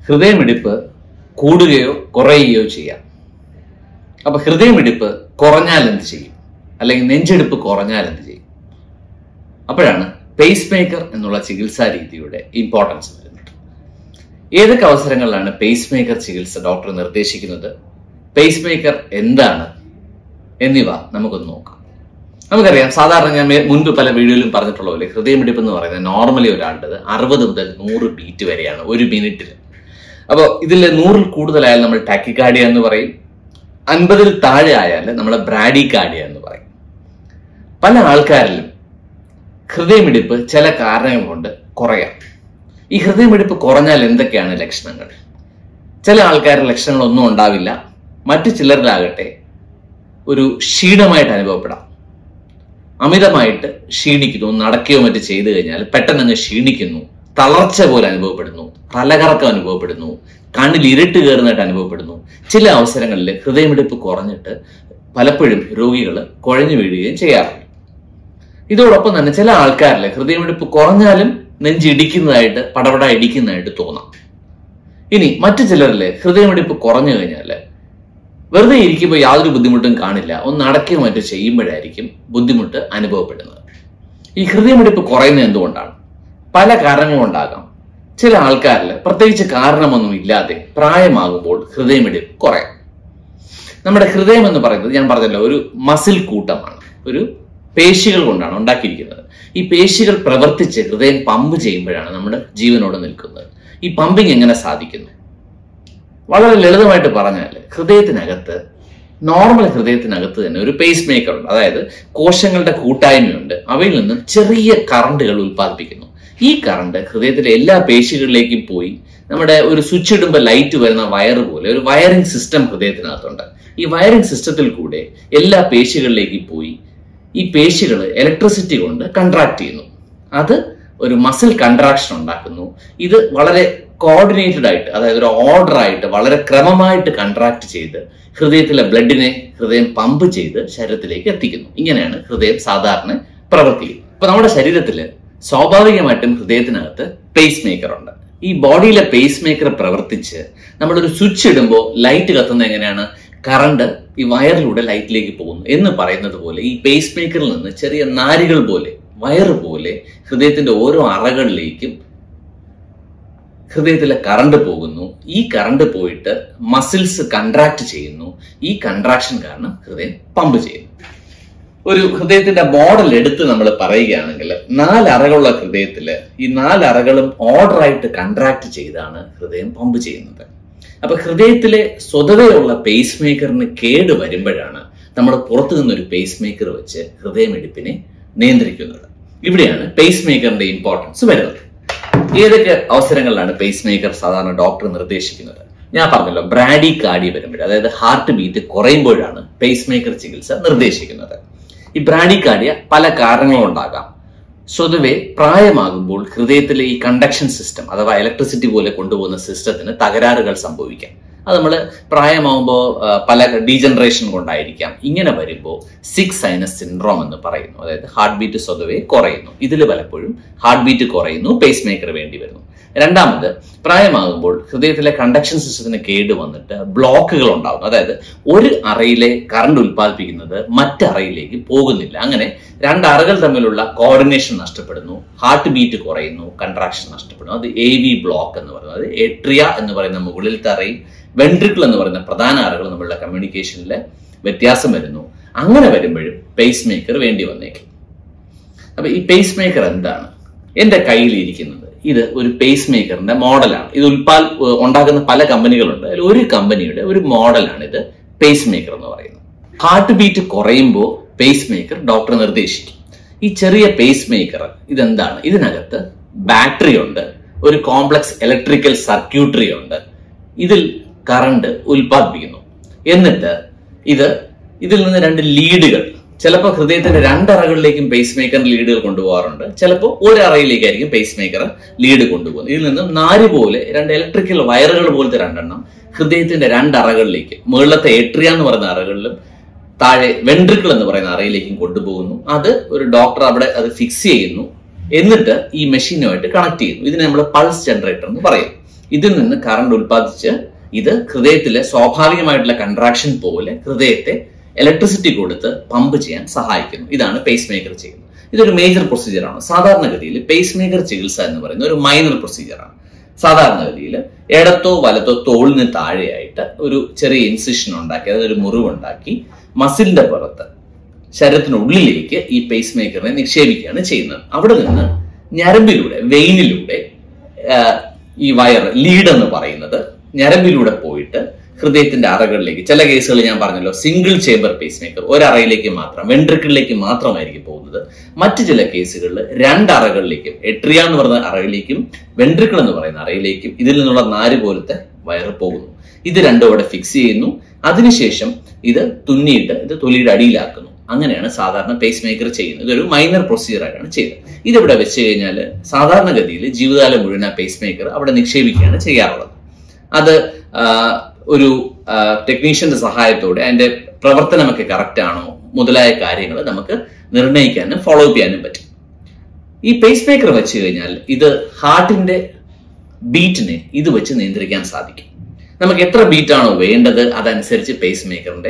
ഹൃദയമിടിപ്പ് കൂടുകയോ കുറയുകയോ ചെയ്യാം അപ്പൊ ഹൃദയമിടിപ്പ് കുറഞ്ഞാൽ എന്ത് ചെയ്യും അല്ലെങ്കിൽ നെഞ്ചെടുപ്പ് കുറഞ്ഞാൽ എന്ത് ചെയ്യും അപ്പോഴാണ് പേസ് മേക്കർ എന്നുള്ള ചികിത്സാ രീതിയുടെ ഇമ്പോർട്ടൻസ് വരുന്നത് ഏതൊക്കെ അവസരങ്ങളിലാണ് പേസ് മേക്കർ ചികിത്സ ഡോക്ടർ നിർദ്ദേശിക്കുന്നത് പേസ് മേക്കർ എന്താണ് എന്നിവ നമുക്കൊന്ന് നോക്കാം നമുക്കറിയാം സാധാരണ ഞാൻ മേ- മുൻപ് പല വീഡിയോയിലും പറഞ്ഞിട്ടുള്ള പോലെ ഹൃദയമിടിപ്പ് എന്ന് പറയുന്നത് നോർമലി ഒരാളുടെ അറുപത് മുതൽ നൂറ് ബീറ്റ് വരെയാണ് ഒരു മിനിറ്റിൽ അപ്പോൾ ഇതിൽ നൂറിൽ കൂടുതലായാൽ നമ്മൾ ടാക്കിക്കാർഡിയ എന്ന് പറയും അൻപതിൽ താഴെ ആയാൽ നമ്മൾ ബ്രാഡിക്കാർഡിയ എന്ന് പറയും പല ആൾക്കാരിലും ഹൃദയമിടിപ്പ് ചില കാരണങ്ങൾ കൊണ്ട് കുറയാം ഈ ഹൃദയമിടിപ്പ് കുറഞ്ഞാൽ എന്തൊക്കെയാണ് ലക്ഷണങ്ങൾ ചില ആൾക്കാരുടെ ലക്ഷണങ്ങളൊന്നും ഉണ്ടാവില്ല മറ്റു ചിലരിലാകട്ടെ ഒരു ക്ഷീണമായിട്ട് അനുഭവപ്പെടാം അമിതമായിട്ട് ക്ഷീണിക്കുന്നു നടക്കുകയോ മറ്റോ ചെയ്തു കഴിഞ്ഞാൽ പെട്ടെന്ന് അങ്ങ് ക്ഷീണിക്കുന്നു തളർച്ച പോലെ അനുഭവപ്പെടുന്നു തലകറക്കം അനുഭവപ്പെടുന്നു കണ്ണിൽ ഇരുട്ട് കയറുന്നതായിട്ട് അനുഭവപ്പെടുന്നു ചില അവസരങ്ങളിൽ ഹൃദയമിടിപ്പ് കുറഞ്ഞിട്ട് പലപ്പോഴും രോഗികൾ കുഴഞ്ഞു വീഴുകയും ചെയ്യാറുണ്ട് ഇതോടൊപ്പം തന്നെ ചില ആൾക്കാരിൽ ഹൃദയമിടിപ്പ് കുറഞ്ഞാലും നെഞ്ചിടിക്കുന്നതായിട്ട് പടപട ഇടിക്കുന്നതായിട്ട് തോന്നാം ഇനി മറ്റു ചിലരില് ഹൃദയമിടിപ്പ് കുറഞ്ഞു കഴിഞ്ഞാല് വെറുതെ ഇരിക്കുമ്പോൾ യാതൊരു ബുദ്ധിമുട്ടും കാണില്ല ഒന്ന് നടക്കുകയോ മറ്റോ ചെയ്യുമ്പോഴായിരിക്കും ബുദ്ധിമുട്ട് അനുഭവപ്പെടുന്നത് ഈ ഹൃദയമിടിപ്പ് കുറയുന്നത് എന്തുകൊണ്ടാണ് പല കാരണങ്ങളുണ്ടാകാം ചില ആൾക്കാരിൽ പ്രത്യേകിച്ച് കാരണമൊന്നും ഇല്ലാതെ പ്രായമാകുമ്പോൾ ഹൃദയമിടിപ്പ് കുറയാം നമ്മുടെ ഹൃദയം എന്ന് പറയുന്നത് ഞാൻ പറഞ്ഞല്ലോ ഒരു മസിൽ കൂട്ടമാണ് ഒരു പേശികൾ കൊണ്ടാണ് ഉണ്ടാക്കിയിരിക്കുന്നത് ഈ പേശികൾ പ്രവർത്തിച്ച് ഹൃദയം പമ്പ് ചെയ്യുമ്പോഴാണ് നമ്മുടെ ജീവനോട് നിൽക്കുന്നത് ഈ പമ്പിങ് എങ്ങനെ സാധിക്കുന്നു വളരെ ലളിതമായിട്ട് പറഞ്ഞാൽ ഹൃദയത്തിനകത്ത് നോർമൽ ഹൃദയത്തിനകത്ത് തന്നെ ഒരു പേസ് മേക്കർ ഉണ്ട് അതായത് കോശങ്ങളുടെ കൂട്ടായ്മയുണ്ട് അവയിൽ നിന്നും ചെറിയ കറണ്ടുകൾ ഉൽപ്പാദിപ്പിക്കുന്നു ഈ കറണ്ട് ഹൃദയത്തിലെ എല്ലാ പേശികളിലേക്കും പോയി നമ്മുടെ ഒരു സ്വിച്ച് ഇടുമ്പോൾ ലൈറ്റ് വരുന്ന വയർ പോലെ ഒരു വയറിംഗ് സിസ്റ്റം ഹൃദയത്തിനകത്തുണ്ട് ഈ വയറിംഗ് സിസ്റ്റത്തിൽ കൂടെ എല്ലാ പേശികളിലേക്കും പോയി ഈ പേശികൾ ഇലക്ട്രിസിറ്റി കൊണ്ട് കൺട്രാക്ട് ചെയ്യുന്നു അത് ഒരു മസിൽ കൺട്രാക്ഷൻ ഉണ്ടാക്കുന്നു ഇത് വളരെ കോർഡിനേറ്റഡ് ആയിട്ട് അതായത് ഒരു ഓർഡർ ആയിട്ട് വളരെ ക്രമമായിട്ട് കൺട്രാക്ട് ചെയ്ത് ഹൃദയത്തിലെ ബ്ലഡിനെ ഹൃദയം പമ്പ് ചെയ്ത് ശരീരത്തിലേക്ക് എത്തിക്കുന്നു ഇങ്ങനെയാണ് ഹൃദയം സാധാരണ പ്രവർത്തിക്കുന്നത് അപ്പൊ നമ്മുടെ ശരീരത്തില് സ്വാഭാവികമായിട്ടും ഹൃദയത്തിനകത്ത് പേസ് മേക്കർ ഉണ്ട് ഈ ബോഡിയിലെ പേസ് മേക്കർ പ്രവർത്തിച്ച് നമ്മളൊരു സ്വിച്ച് ഇടുമ്പോൾ ലൈറ്റ് കത്തുന്നത് എങ്ങനെയാണ് കറണ്ട് ഈ വയറിലൂടെ ലൈറ്റിലേക്ക് പോകുന്നു എന്ന് പറയുന്നത് പോലെ ഈ പേസ് മേക്കറിൽ നിന്ന് ചെറിയ നാരുകൾ പോലെ വയറ് പോലെ ഹൃദയത്തിന്റെ ഓരോ അറകളിലേക്കും ഹൃദയത്തിലെ കറണ്ട് പോകുന്നു ഈ കറണ്ട് പോയിട്ട് മസിൽസ് കൺട്രാക്ട് ചെയ്യുന്നു ഈ കൺട്രാക്ഷൻ കാരണം ഹൃദയം പമ്പ് ചെയ്യുന്നു ഒരു ഹൃദയത്തിന്റെ മോഡൽ എടുത്ത് നമ്മൾ പറയുകയാണെങ്കിൽ നാല് അറകളുള്ള ഹൃദയത്തില് ഈ നാല് അറകളും ഓർഡർ ആയിട്ട് കൺട്രാക്ട് ചെയ്താണ് ഹൃദയം പമ്പ് ചെയ്യുന്നത് അപ്പൊ ഹൃദയത്തിലെ സ്വതവയുള്ള പേസ് മേക്കറിന് കേട് വരുമ്പോഴാണ് നമ്മൾ പുറത്തു നിന്നൊരു പേസ് മേക്കർ വെച്ച് ഹൃദയമിടിപ്പിനെ നിയന്ത്രിക്കുന്നത് ഇവിടെയാണ് പേസ് മേക്കറിന്റെ ഇമ്പോർട്ടൻസ് വരുന്നത് ഏതൊക്കെ അവസരങ്ങളിലാണ് പേസ് മേക്കർ സാധാരണ ഡോക്ടർ നിർദ്ദേശിക്കുന്നത് ഞാൻ പറഞ്ഞല്ലോ ബ്രാഡി കാർഡി വരുമ്പോൾ അതായത് ഹാർട്ട് ബീറ്റ് കുറയുമ്പോഴാണ് പേസ് മേക്കർ ചികിത്സ നിർദ്ദേശിക്കുന്നത് ഈ ബ്രാഡി കാർഡിയ പല കാരണങ്ങളും ഉണ്ടാകാം സ്വതവേ പ്രായമാകുമ്പോൾ ഹൃദയത്തിലെ ഈ കണ്ടക്ഷൻ സിസ്റ്റം അഥവാ ഇലക്ട്രിസിറ്റി പോലെ കൊണ്ടുപോകുന്ന സിസ്റ്റത്തിന് തകരാറുകൾ സംഭവിക്കാം അത് നമ്മൾ പ്രായമാകുമ്പോൾ പല ഡീജനറേഷൻ കൊണ്ടായിരിക്കാം ഇങ്ങനെ വരുമ്പോൾ സിക്സ് സൈനസ് സിൻഡ്രോം എന്ന് പറയുന്നു അതായത് ഹാർട്ട് ബീറ്റ് സ്വതവേ കുറയുന്നു ഇതിൽ പലപ്പോഴും ഹാർട്ട് ബീറ്റ് കുറയുന്നു പേസ് മേക്കർ വേണ്ടി വരുന്നു രണ്ടാമത് പ്രായമാകുമ്പോൾ ഹൃദയത്തിലെ കണ്ടക്ഷൻ സിസ്റ്റത്തിന് കേട് വന്നിട്ട് ബ്ലോക്കുകൾ ഉണ്ടാകുന്നു അതായത് ഒരു അറയിലെ കറണ്ട് ഉൽപ്പാദിപ്പിക്കുന്നത് മറ്ററയിലേക്ക് പോകുന്നില്ല അങ്ങനെ രണ്ട് അറകൾ തമ്മിലുള്ള കോർഡിനേഷൻ നഷ്ടപ്പെടുന്നു ഹാർട്ട് ബീറ്റ് കുറയുന്നു കൺട്രാക്ഷൻ നഷ്ടപ്പെടുന്നു അത് എ വി ബ്ലോക്ക് എന്ന് പറയുന്നത് അത് എട്രിയ എന്ന് പറയുന്ന മുകളിലത്തെ അറയും വെൻട്രിക്കിൾ എന്ന് പറയുന്ന പ്രധാന അറകൾ തമ്മിലുള്ള കമ്മ്യൂണിക്കേഷനിൽ വ്യത്യാസം വരുന്നു അങ്ങനെ വരുമ്പോഴും പേസ് മേക്കർ വേണ്ടി വന്നേക്കും അപ്പൊ ഈ പേസ് മേക്കർ എന്താണ് എന്റെ കയ്യിൽ ഇരിക്കുന്നത് ഇത് ഒരു പേസ് മേക്കറിന്റെ മോഡലാണ് ഇത് ഉൽപാൽ ഉണ്ടാക്കുന്ന പല കമ്പനികളുണ്ട് അതിൽ ഒരു കമ്പനിയുടെ ഒരു മോഡലാണ് ഇത് പേസ് മേക്കർ എന്ന് പറയുന്നത് ഹാർട്ട് ബീറ്റ് കുറയുമ്പോൾ പേസ് മേക്കർ ഡോക്ടർ നിർദ്ദേശിക്കും ഈ ചെറിയ പേസ് മേക്കർ ഇതെന്താണ് ഇതിനകത്ത് ബാറ്ററി ഉണ്ട് ഒരു കോംപ്ലക്സ് ഇലക്ട്രിക്കൽ സർക്യൂട്ടറി ഉണ്ട് ഇതിൽ കറണ്ട് ഉൽപ്പാദിപ്പിക്കുന്നു എന്നിട്ട് ഇത് ഇതിൽ നിന്ന് രണ്ട് ലീഡുകൾ ചിലപ്പോൾ ഹൃദയത്തിന്റെ രണ്ടറകളിലേക്കും പേസ് മേക്കറിന് ലീഡുകൾ കൊണ്ടുപോകാറുണ്ട് ചിലപ്പോൾ ഒരു അറയിലേക്കായിരിക്കും പേസ് മേക്കർ ലീഡ് കൊണ്ടുപോകുന്നത് ഇതിൽ നിന്നും നാല് പോലെ രണ്ട് ഇലക്ട്രിക്കൽ വയറുകൾ പോലത്തെ രണ്ടെണ്ണം ഹൃദയത്തിന്റെ രണ്ടറകളിലേക്ക് മുകളിലത്തെ എട്രിയ എന്ന് പറയുന്ന അറകളിലും താഴെ വെൻട്രിക്കിൾ എന്ന് പറയുന്ന അറയിലേക്കും കൊണ്ടുപോകുന്നു അത് ഒരു ഡോക്ടർ അവിടെ അത് ഫിക്സ് ചെയ്യുന്നു എന്നിട്ട് ഈ മെഷീനുമായിട്ട് കണക്ട് ചെയ്യുന്നു ഇതിനെ നമ്മൾ പൾസ് ജനറേറ്റർ എന്ന് പറയും ഇതിൽ നിന്ന് കറണ്ട് ഉൽപ്പാദിച്ച് ഇത് ഹൃദയത്തിലെ സ്വാഭാവികമായിട്ടുള്ള കൺട്രാക്ഷൻ പോലെ ഹൃദയത്തെ ഇലക്ട്രിസിറ്റി കൊടുത്ത് പമ്പ് ചെയ്യാൻ സഹായിക്കുന്നു ഇതാണ് പേസ് മേക്കർ ചെയ്യുന്നത് ഇതൊരു മേജർ പ്രൊസീജിയറാണ് സാധാരണഗതിയിൽ പേസ് മേക്കർ ചികിത്സ എന്ന് പറയുന്ന ഒരു മൈനർ പ്രൊസീജിയറാണ് സാധാരണഗതിയിൽ ഇടത്തോ വലത്തോ തോളിന് താഴെയായിട്ട് ഒരു ചെറിയ ഇൻസിഷൻ ഉണ്ടാക്കി അതായത് ഒരു മുറിവുണ്ടാക്കി മസിലിന്റെ പുറത്ത് ശരീരത്തിനുള്ളിലേക്ക് ഈ പേസ് മേക്കറിനെ നിക്ഷേപിക്കുകയാണ് ചെയ്യുന്നത് അവിടെ നിന്ന് ഞരമ്പിലൂടെ വെയിനിലൂടെ ഈ വയർ ലീഡ് എന്ന് പറയുന്നത് ഞരമ്പിലൂടെ പോയിട്ട് ഹൃദയത്തിന്റെ അറകളിലേക്ക് ചില കേസുകൾ ഞാൻ പറഞ്ഞല്ലോ സിംഗിൾ ചേംബർ പേസ് മേക്കർ ഒരറയിലേക്ക് മാത്രം വെൻട്രിക്കിളിലേക്ക് മാത്രമായിരിക്കും പോകുന്നത് മറ്റു ചില കേസുകളിൽ രണ്ട് അറകളിലേക്കും എട്രിയ എന്ന് പറയുന്ന അറയിലേക്കും വെൻട്രിക്കിൾ എന്ന് പറയുന്ന അറയിലേക്കും ഇതിൽ നിന്നുള്ള നാര് പോലത്തെ വയർ പോകുന്നു ഇത് രണ്ടും അവിടെ ഫിക്സ് ചെയ്യുന്നു അതിനുശേഷം ഇത് തുന്നിയിട്ട് ഇത് തൊലിയുടെ അടിയിലാക്കുന്നു അങ്ങനെയാണ് സാധാരണ പേസ് മേക്കർ ചെയ്യുന്നത് ഇതൊരു മൈനർ പ്രൊസീജിയർ ആയിട്ടാണ് ചെയ്യുന്നത് ഇതിവിടെ വെച്ച് കഴിഞ്ഞാൽ സാധാരണഗതിയിൽ ജീവിതകാലം മുഴുവൻ ആ പേസ് മേക്കർ അവിടെ നിക്ഷേപിക്കുകയാണ് ചെയ്യാറുള്ളത് അത് ഒരു ടെക്നീഷ്യന്റെ സഹായത്തോടെ അതിന്റെ പ്രവർത്തനമൊക്കെ കറക്റ്റ് ആണോ മുതലായ കാര്യങ്ങൾ നമുക്ക് നിർണ്ണയിക്കാനും ഫോളോ അപ്പ് ചെയ്യാനും പറ്റും ഈ പേസ് മേക്കർ വെച്ച് കഴിഞ്ഞാൽ ഇത് ഹാർട്ടിന്റെ ബീറ്റിനെ ഇത് വെച്ച് നിയന്ത്രിക്കാൻ സാധിക്കും നമുക്ക് എത്ര ബീറ്റാണോ വേണ്ടത് അതനുസരിച്ച് പേസ് മേക്കറിന്റെ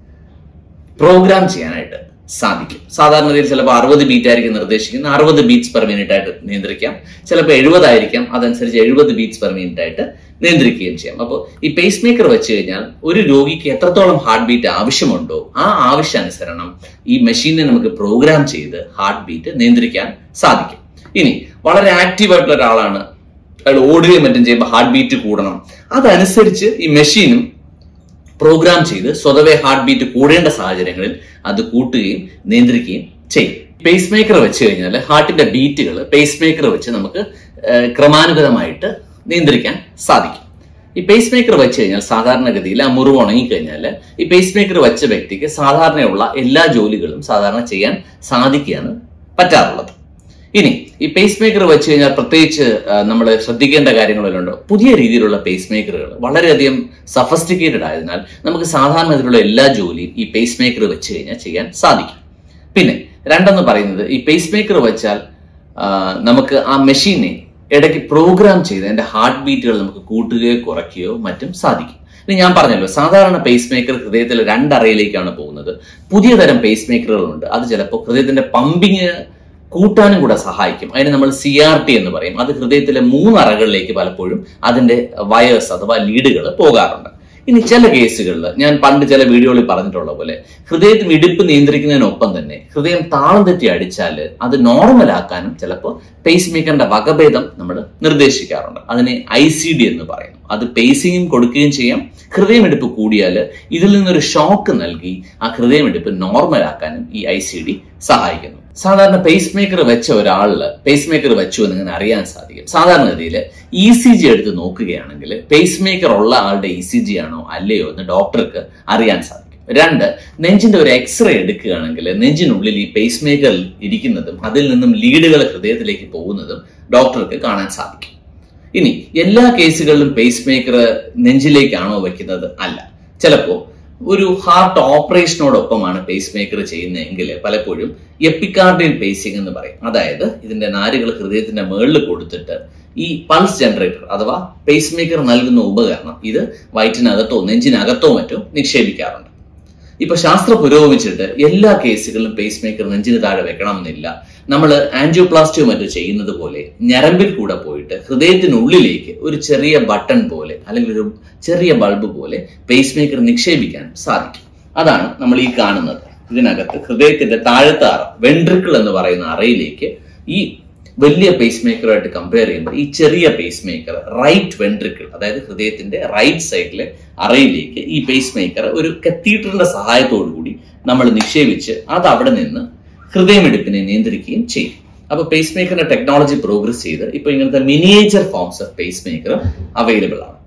പ്രോഗ്രാം ചെയ്യാനായിട്ട് സാധിക്കും സാധാരണഗതിയിൽ ചിലപ്പോൾ അറുപത് ബീറ്റ് ആയിരിക്കും നിർദ്ദേശിക്കുന്നത് അറുപത് ബീറ്റ്സ് പെർ മിനിറ്റ് ആയിട്ട് നിയന്ത്രിക്കാം ചിലപ്പോൾ എഴുപതായിരിക്കാം അതനുസരിച്ച് എഴുപത് ബീറ്റ്സ് പെർ മിനിറ്റ് ആയിട്ട് നിയന്ത്രിക്കുകയും ചെയ്യാം അപ്പോൾ ഈ പേസ് മേക്കർ വെച്ച് കഴിഞ്ഞാൽ ഒരു രോഗിക്ക് എത്രത്തോളം ഹാർട്ട് ബീറ്റ് ആവശ്യമുണ്ടോ ആ ആവശ്യാനുസരണം ഈ മെഷീനെ നമുക്ക് പ്രോഗ്രാം ചെയ്ത് ഹാർട്ട് ബീറ്റ് നിയന്ത്രിക്കാൻ സാധിക്കും ഇനി വളരെ ആക്റ്റീവ് ആയിട്ടുള്ള ഒരാളാണ് അയാൾ ഓടുകയും മറ്റും ചെയ്യുമ്പോൾ ഹാർട്ട് ബീറ്റ് കൂടണം അതനുസരിച്ച് ഈ മെഷീനും പ്രോഗ്രാം ചെയ്ത് സ്വതവേ ഹാർട്ട് ബീറ്റ് കൂടേണ്ട സാഹചര്യങ്ങളിൽ അത് കൂട്ടുകയും നിയന്ത്രിക്കുകയും ചെയ്യും പേസ് മേക്കർ വെച്ച് കഴിഞ്ഞാൽ ഹാർട്ടിന്റെ ബീറ്റുകൾ പേസ് മേക്കർ വെച്ച് നമുക്ക് ക്രമാനുഗതമായിട്ട് നിയന്ത്രിക്കാൻ സാധിക്കും ഈ പേസ് മേക്കർ വെച്ച് കഴിഞ്ഞാൽ സാധാരണഗതിയിൽ ആ മുറിവ് ഉണങ്ങിക്കഴിഞ്ഞാൽ ഈ പേസ് മേക്കർ വെച്ച വ്യക്തിക്ക് സാധാരണയുള്ള എല്ലാ ജോലികളും സാധാരണ ചെയ്യാൻ സാധിക്കുകയാണ് പറ്റാറുള്ളത് ഇനി ഈ പേസ് മേക്കർ വെച്ച് കഴിഞ്ഞാൽ പ്രത്യേകിച്ച് നമ്മൾ ശ്രദ്ധിക്കേണ്ട കാര്യങ്ങളിലുണ്ട് പുതിയ രീതിയിലുള്ള പേസ് മേക്കറുകൾ വളരെയധികം സഫസ്റ്റിക്കേറ്റഡ് ആയതിനാൽ നമുക്ക് സാധാരണ ഇതിലുള്ള എല്ലാ ജോലിയും ഈ പേസ് മേക്കർ വെച്ച് കഴിഞ്ഞാൽ ചെയ്യാൻ സാധിക്കും പിന്നെ രണ്ടെന്ന് പറയുന്നത് ഈ പേസ് മേക്കർ വെച്ചാൽ നമുക്ക് ആ മെഷീനെ ഇടയ്ക്ക് പ്രോഗ്രാം ചെയ്ത് അതിന്റെ ഹാർട്ട് ബീറ്റുകൾ നമുക്ക് കൂട്ടുകയോ കുറയ്ക്കുകയോ മറ്റും സാധിക്കും ഇനി ഞാൻ പറഞ്ഞല്ലോ സാധാരണ പേസ് മേക്കർ ഹൃദയത്തിൽ രണ്ടറയിലേക്കാണ് പോകുന്നത് പുതിയ തരം പേസ് മേക്കറുകളുണ്ട് അത് ചിലപ്പോൾ ഹൃദയത്തിന്റെ പമ്പിങ് കൂട്ടാനും കൂടെ സഹായിക്കും അതിന് നമ്മൾ സി ആർ ടി എന്ന് പറയും അത് ഹൃദയത്തിലെ മൂന്ന് അറകളിലേക്ക് പലപ്പോഴും അതിന്റെ വയേഴ്സ് അഥവാ ലീഡുകൾ പോകാറുണ്ട് ഇനി ചില കേസുകളിൽ ഞാൻ പണ്ട് ചില വീഡിയോകളിൽ പറഞ്ഞിട്ടുള്ള പോലെ ഹൃദയത്തിന് ഇടിപ്പ് നിയന്ത്രിക്കുന്നതിനൊപ്പം തന്നെ ഹൃദയം താളം തെറ്റി അടിച്ചാൽ അത് നോർമൽ ആക്കാനും ചിലപ്പോൾ പേസ് മേക്കറിന്റെ വകഭേദം നമ്മൾ നിർദ്ദേശിക്കാറുണ്ട് അതിനെ ഐ സി ഡി എന്ന് പറയുന്നു അത് പേസിങ്ങും കൊടുക്കുകയും ചെയ്യാം ഹൃദയമിടിപ്പ് കൂടിയാൽ ഇതിൽ നിന്നൊരു ഷോക്ക് നൽകി ആ ഹൃദയമിടിപ്പ് നോർമൽ ആക്കാനും ഈ ഐ സി ഡി സഹായിക്കുന്നു സാധാരണ പേസ് മേക്കർ വെച്ച ഒരാളില് പേസ് മേക്കർ വെച്ചു എന്ന് ഇങ്ങനെ അറിയാൻ സാധിക്കും സാധാരണഗതിയിൽ ഇ സി ജി എടുത്ത് നോക്കുകയാണെങ്കിൽ പേസ് മേക്കർ ഉള്ള ആളുടെ ഇ സി ജി ആണോ അല്ലയോ എന്ന് ഡോക്ടർക്ക് അറിയാൻ സാധിക്കും രണ്ട് നെഞ്ചിന്റെ ഒരു എക്സ്റേ എടുക്കുകയാണെങ്കിൽ നെഞ്ചിനുള്ളിൽ ഈ പേസ് മേക്കർ ഇരിക്കുന്നതും അതിൽ നിന്നും ലീഡുകൾ ഹൃദയത്തിലേക്ക് പോകുന്നതും ഡോക്ടർക്ക് കാണാൻ സാധിക്കും ഇനി എല്ലാ കേസുകളിലും പേസ് മേക്കർ നെഞ്ചിലേക്കാണോ വെക്കുന്നത് അല്ല ചിലപ്പോ ഒരു ഹാർട്ട് ഓപ്പറേഷനോടൊപ്പമാണ് പേസ് മേക്കർ ചെയ്യുന്നതെങ്കിൽ പലപ്പോഴും എപ്പിക്കാർഡിയൽ പേസിംഗ് എന്ന് പറയും അതായത് ഇതിന്റെ നാരുകൾ ഹൃദയത്തിന്റെ മുകളിൽ കൊടുത്തിട്ട് ഈ പൾസ് ജനറേറ്റർ അഥവാ പേസ് മേക്കർ നൽകുന്ന ഉപകരണം ഇത് വയറ്റിനകത്തോ നെഞ്ചിനകത്തോ മറ്റോ നിക്ഷേപിക്കാറുണ്ട് ഇപ്പൊ ശാസ്ത്രം പുരോഗമിച്ചിട്ട് എല്ലാ കേസുകളിലും പേസ് മേക്കർ നെഞ്ചിന് താഴെ വെക്കണമെന്നില്ല നമ്മൾ ആൻജിയോപ്ലാസ്റ്റിയോ മറ്റോ ചെയ്യുന്നത് പോലെ ഞരമ്പിൽ കൂടെ പോയിട്ട് ഹൃദയത്തിനുള്ളിലേക്ക് ഒരു ചെറിയ ബട്ടൺ പോലെ അല്ലെങ്കിൽ ഒരു ചെറിയ ബൾബ് പോലെ പേസ് മേക്കർ നിക്ഷേപിക്കാൻ സാധിക്കും അതാണ് നമ്മൾ ഈ കാണുന്നത് ഇതിനകത്ത് ഹൃദയത്തിന്റെ താഴത്തെ അറ വെൻട്രിക്കിൾ എന്ന് പറയുന്ന അറയിലേക്ക് ഈ വലിയ പേസ് മേക്കറുമായിട്ട് കമ്പയർ ചെയ്യുമ്പോൾ ഈ ചെറിയ പേസ് മേക്കർ റൈറ്റ് വെൻട്രിക്കിൾ അതായത് ഹൃദയത്തിന്റെ റൈറ്റ് സൈഡിലെ അറയിലേക്ക് ഈ പേസ് മേക്കർ ഒരു കത്തീറ്ററിന്റെ സഹായത്തോടു കൂടി നമ്മൾ നിക്ഷേപിച്ച് അത് അവിടെ നിന്ന് ഹൃദയമിടിപ്പിനെ നിയന്ത്രിക്കുകയും ചെയ്യും അപ്പൊ പേസ് മേക്കറിന്റെ ടെക്നോളജി പ്രോഗ്രസ് ചെയ്ത് ഇപ്പൊ ഇങ്ങനത്തെ miniature forms of pacemaker available ആണ്